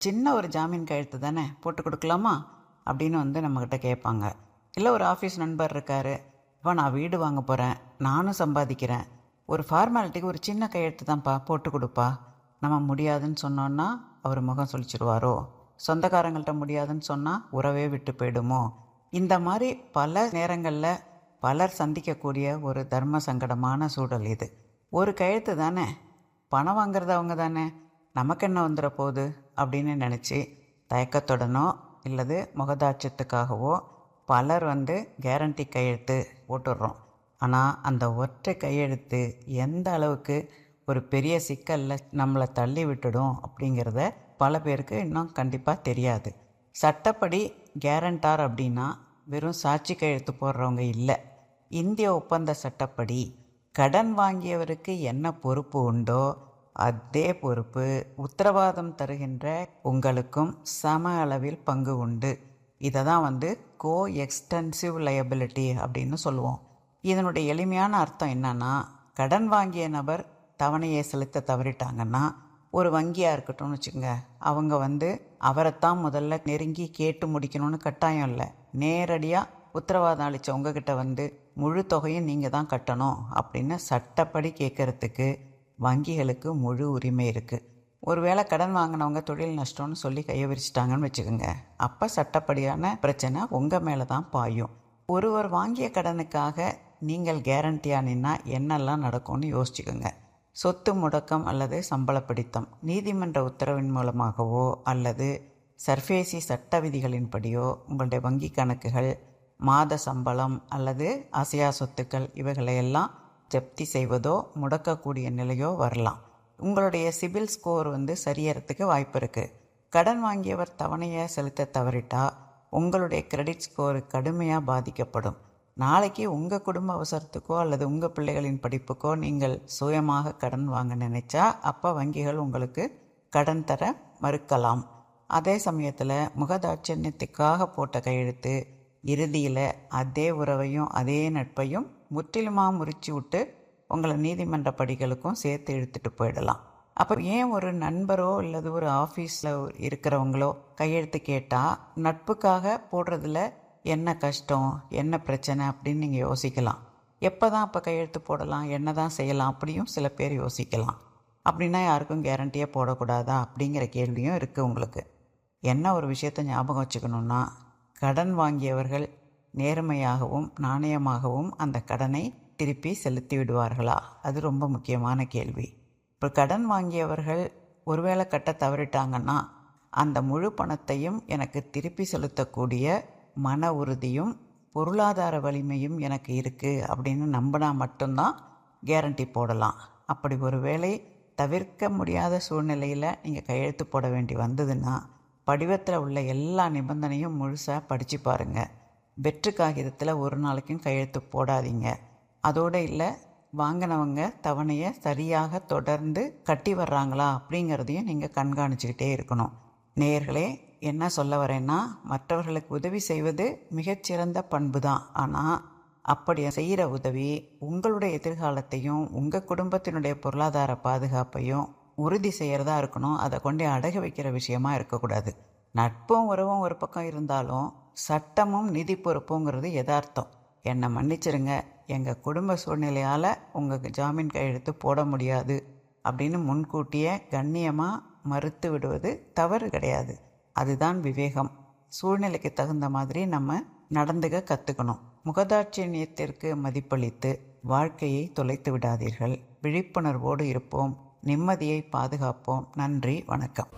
சின்ன ஒரு ஜாமீன் கையெழுத்து தானே போட்டு கொடுக்கலாமா அப்படின்னு வந்து நம்மக்கிட்ட கேட்பாங்க இல்லை ஒரு ஆஃபீஸ் நண்பர் இருக்கார் இப்போ நான் வீடு வாங்க போகிறேன் நானும் சம்பாதிக்கிறேன் ஒரு ஃபார்மாலிட்டிக்கு ஒரு சின்ன கையெழுத்து தான்ப்பா போட்டு கொடுப்பா நம்ம முடியாதுன்னு சொன்னோன்னா அவர் முகம் சொல்லிச்சிருவாரோ சொந்தக்காரங்கள்ட்ட முடியாதுன்னு சொன்னால் உறவே விட்டு போயிடுமோ இந்த மாதிரி பல நேரங்களில் பலர் சந்திக்கக்கூடிய ஒரு தர்ம சங்கடமான சூழல் இது ஒரு கையெழுத்து தானே பணம் வாங்குறது அவங்க தானே நமக்கு என்ன வந்துட போகுது அப்படின்னு நினச்சி தயக்கத்துடனோ இல்லது முகதாட்சத்துக்காகவோ பலர் வந்து கேரண்டி கையெழுத்து போட்டுடுறோம் ஆனால் அந்த ஒற்றை கையெழுத்து எந்த அளவுக்கு ஒரு பெரிய சிக்கலில் நம்மளை தள்ளி விட்டுடும் அப்படிங்கிறத பல பேருக்கு இன்னும் கண்டிப்பாக தெரியாது சட்டப்படி கேரண்டார் அப்படின்னா வெறும் சாட்சி கையெழுத்து போடுறவங்க இல்லை இந்திய ஒப்பந்த சட்டப்படி கடன் வாங்கியவருக்கு என்ன பொறுப்பு உண்டோ அதே பொறுப்பு உத்தரவாதம் தருகின்ற உங்களுக்கும் சம அளவில் பங்கு உண்டு இதை தான் வந்து கோ எக்ஸ்டென்சிவ் லயபிலிட்டி அப்படின்னு சொல்லுவோம் இதனுடைய எளிமையான அர்த்தம் என்னன்னா கடன் வாங்கிய நபர் தவணையை செலுத்த தவறிட்டாங்கன்னா ஒரு வங்கியாக இருக்கட்டும்னு வச்சுக்கோங்க அவங்க வந்து அவரைத்தான் முதல்ல நெருங்கி கேட்டு முடிக்கணும்னு கட்டாயம் இல்லை நேரடியாக உத்தரவாதம் அளித்த உங்ககிட்ட வந்து முழு தொகையும் நீங்கள் தான் கட்டணும் அப்படின்னு சட்டப்படி கேட்கறதுக்கு வங்கிகளுக்கு முழு உரிமை இருக்குது ஒருவேளை கடன் வாங்கினவங்க தொழில் நஷ்டம்னு சொல்லி கையை விரிச்சிட்டாங்கன்னு வச்சுக்கோங்க அப்போ சட்டப்படியான பிரச்சனை உங்கள் மேலே தான் பாயும் ஒருவர் வாங்கிய கடனுக்காக நீங்கள் கேரண்டியாக நின்னா என்னெல்லாம் நடக்கும்னு யோசிச்சுக்கோங்க சொத்து முடக்கம் அல்லது சம்பள பிடித்தம் நீதிமன்ற உத்தரவின் மூலமாகவோ அல்லது சர்ஃபேசி சட்ட விதிகளின்படியோ உங்களுடைய வங்கி கணக்குகள் மாத சம்பளம் அல்லது அசையா சொத்துக்கள் இவைகளையெல்லாம் ஜப்தி செய்வதோ முடக்கக்கூடிய நிலையோ வரலாம் உங்களுடைய சிபில் ஸ்கோர் வந்து சரியறதுக்கு வாய்ப்பு இருக்குது கடன் வாங்கியவர் தவணையை செலுத்த தவறிட்டா உங்களுடைய கிரெடிட் ஸ்கோர் கடுமையாக பாதிக்கப்படும் நாளைக்கு உங்கள் குடும்ப அவசரத்துக்கோ அல்லது உங்கள் பிள்ளைகளின் படிப்புக்கோ நீங்கள் சுயமாக கடன் வாங்க நினைச்சா அப்போ வங்கிகள் உங்களுக்கு கடன் தர மறுக்கலாம் அதே சமயத்தில் முகதாட்சண்யத்துக்காக போட்ட கையெழுத்து இறுதியில் அதே உறவையும் அதே நட்பையும் முற்றிலுமாக முறிச்சு விட்டு உங்களை நீதிமன்ற படிகளுக்கும் சேர்த்து இழுத்துட்டு போயிடலாம் அப்போ ஏன் ஒரு நண்பரோ அல்லது ஒரு ஆஃபீஸில் இருக்கிறவங்களோ கையெழுத்து கேட்டால் நட்புக்காக போடுறதுல என்ன கஷ்டம் என்ன பிரச்சனை அப்படின்னு நீங்கள் யோசிக்கலாம் எப்போ தான் அப்போ கையெழுத்து போடலாம் என்ன தான் செய்யலாம் அப்படியும் சில பேர் யோசிக்கலாம் அப்படின்னா யாருக்கும் கேரண்டியாக போடக்கூடாதா அப்படிங்கிற கேள்வியும் இருக்குது உங்களுக்கு என்ன ஒரு விஷயத்தை ஞாபகம் வச்சுக்கணுன்னா கடன் வாங்கியவர்கள் நேர்மையாகவும் நாணயமாகவும் அந்த கடனை திருப்பி செலுத்தி விடுவார்களா அது ரொம்ப முக்கியமான கேள்வி இப்போ கடன் வாங்கியவர்கள் ஒருவேளை கட்ட தவறிட்டாங்கன்னா அந்த முழு பணத்தையும் எனக்கு திருப்பி செலுத்தக்கூடிய மன உறுதியும் பொருளாதார வலிமையும் எனக்கு இருக்குது அப்படின்னு நம்பினா மட்டும்தான் கேரண்டி போடலாம் அப்படி ஒரு வேளை தவிர்க்க முடியாத சூழ்நிலையில் நீங்கள் கையெழுத்து போட வேண்டி வந்ததுன்னா படிவத்தில் உள்ள எல்லா நிபந்தனையும் முழுசாக படித்து பாருங்கள் வெற்று காகிதத்தில் ஒரு நாளைக்கும் கையெழுத்து போடாதீங்க அதோடு இல்லை வாங்கினவங்க தவணையை சரியாக தொடர்ந்து கட்டி வர்றாங்களா அப்படிங்கிறதையும் நீங்கள் கண்காணிச்சுக்கிட்டே இருக்கணும் நேயர்களே என்ன சொல்ல வரேன்னா மற்றவர்களுக்கு உதவி செய்வது மிகச்சிறந்த பண்பு தான் ஆனால் அப்படி செய்கிற உதவி உங்களுடைய எதிர்காலத்தையும் உங்கள் குடும்பத்தினுடைய பொருளாதார பாதுகாப்பையும் உறுதி செய்கிறதா இருக்கணும் அதை கொண்டு அடகு வைக்கிற விஷயமா இருக்கக்கூடாது நட்பும் உறவும் ஒரு பக்கம் இருந்தாலும் சட்டமும் நிதி பொறுப்புங்கிறது யதார்த்தம் என்னை மன்னிச்சிருங்க எங்கள் குடும்ப சூழ்நிலையால் உங்கள் ஜாமீன் கையெழுத்து போட முடியாது அப்படின்னு முன்கூட்டியே கண்ணியமாக மறுத்து விடுவது தவறு கிடையாது அதுதான் விவேகம் சூழ்நிலைக்கு தகுந்த மாதிரி நம்ம நடந்துக்க கற்றுக்கணும் முகதாட்சியத்திற்கு மதிப்பளித்து வாழ்க்கையை தொலைத்து விடாதீர்கள் விழிப்புணர்வோடு இருப்போம் நிம்மதியை பாதுகாப்போம் நன்றி வணக்கம்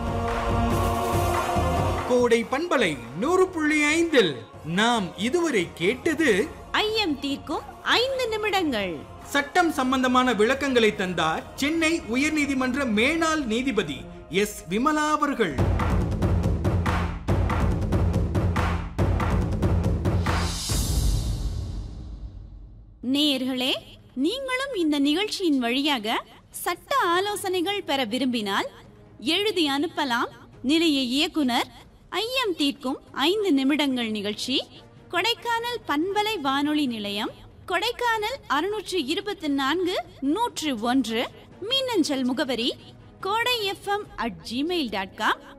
கோடை பண்பலை நூறு புள்ளி ஐந்தில் நாம் இதுவரை கேட்டது ஐயம் தீர்க்கும் ஐந்து நிமிடங்கள் சட்டம் சம்பந்தமான விளக்கங்களை தந்தார் சென்னை உயர்நீதிமன்ற மேனாள் நீதிபதி எஸ் விமலா அவர்கள் நேயர்களே நீங்களும் இந்த நிகழ்ச்சியின் வழியாக சட்ட ஆலோசனைகள் பெற விரும்பினால் எழுதி அனுப்பலாம் நிலைய இயக்குனர் ஐயம் தீர்க்கும் ஐந்து நிமிடங்கள் நிகழ்ச்சி கொடைக்கானல் பண்பலை வானொலி நிலையம் கொடைக்கானல் அறுநூற்று இருபத்தி நான்கு நூற்று ஒன்று மின்னஞ்சல் முகவரி Kodai FM at Gmail dot com